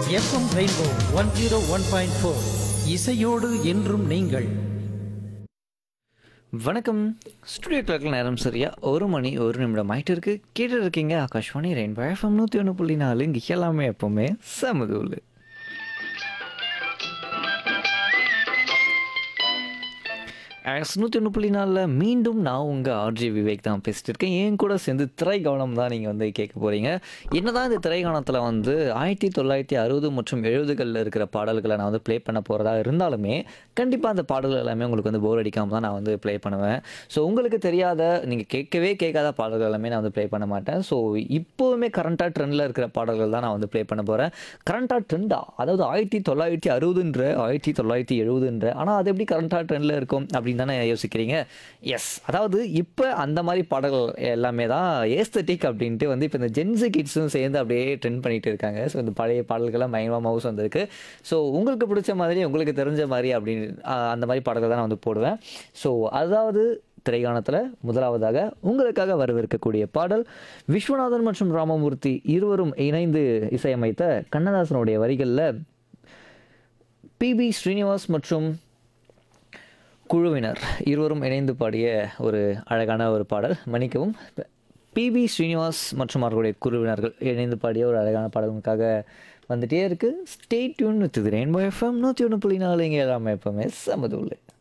FM rainbow one zero one point four இசையோடு என்றும் நீங்கள் வணக்கம் ஸ்டுடியோ கிளாக்கில் நேரம் சரியா ஒரு மணி ஒரு நிமிடம் ஆயிட்டு இருக்கு கேட்டு இருக்கீங்க ஆகாஷ்வாணி ரெயின்போ எஃப்எம் நூற்றி ஒன்று புள்ளி நாலு இங்கே எல்லாமே எப்பவுமே சமதூள் நூற்றி ஒன்று புள்ளி நாலில் மீண்டும் நான் உங்கள் ஆர்ஜி விவேக் தான் பேசிட்டு இருக்கேன் என் கூட சேர்ந்து திரை கவனம் தான் நீங்கள் வந்து கேட்க போகிறீங்க என்னதான் இந்த திரை கவனத்தில் வந்து ஆயிரத்தி தொள்ளாயிரத்தி அறுபது மற்றும் எழுபதுகளில் இருக்கிற பாடல்களை நான் வந்து ப்ளே பண்ண போகிறதா இருந்தாலுமே கண்டிப்பாக அந்த பாடல்கள் எல்லாமே உங்களுக்கு வந்து போர் அடிக்காமல் தான் நான் வந்து ப்ளே பண்ணுவேன் ஸோ உங்களுக்கு தெரியாத நீங்கள் கேட்கவே கேட்காத பாடல்கள் எல்லாமே நான் வந்து ப்ளே பண்ண மாட்டேன் ஸோ இப்போவுமே கரண்ட்டாக ட்ரெண்டில் இருக்கிற பாடல்கள் தான் நான் வந்து ப்ளே பண்ண போகிறேன் கரண்ட்டாக ட்ரெண்டா அதாவது ஆயிரத்தி தொள்ளாயிரத்தி அறுபதுன்ற ஆயிரத்தி தொள்ளாயிரத்தி எழுபதுன்ற ஆனால் அது எப்படி கரண்ட்டாக ட்ரெண்டில் இருக்கும் அப்படின்னு தானே யோசிக்கிறீங்க எஸ் அதாவது இப்போ அந்த மாதிரி பாடல்கள் எல்லாமே தான் ஏஸ்தட்டிக் அப்படின்ட்டு வந்து இப்போ இந்த ஜென்ஸு கிட்ஸும் சேர்ந்து அப்படியே ட்ரெண்ட் பண்ணிட்டு இருக்காங்க ஸோ இந்த பழைய பாடல்கள்லாம் பயங்கரமாக மவுஸ் வந்திருக்கு ஸோ உங்களுக்கு பிடிச்ச மாதிரி உங்களுக்கு தெரிஞ்ச மாதிரி அப்படின்னு ஆஹ், அந்த மாதிரி பாடல்கள் தான் நான் வந்து போடுவேன் ஸோ அதாவது திரைகாணத்தில் முதலாவதாக உங்களுக்காக வரவிருக்கக்கூடிய பாடல் விஸ்வநாதன் மற்றும் ராமமூர்த்தி இருவரும் இணைந்து இசையமைத்த கண்ணதாசனுடைய வரிகளில் பிபி ஸ்ரீனிவாஸ் மற்றும் குழுவினர் இருவரும் இணைந்து பாடிய ஒரு அழகான ஒரு பாடல் மன்னிக்கவும் பிபி ஸ்ரீனிவாஸ் மற்றும் அவர்களுடைய குழுவினர்கள் இணைந்து பாடிய ஒரு அழகான பாடல் உங்களுக்காக வந்துட்டே இருக்கு stay tune with rainbow F M நூற்றி ஒன்று புள்ளி நாலு இங்கே எல்லாமே எப்பவுமே சமதுள்ள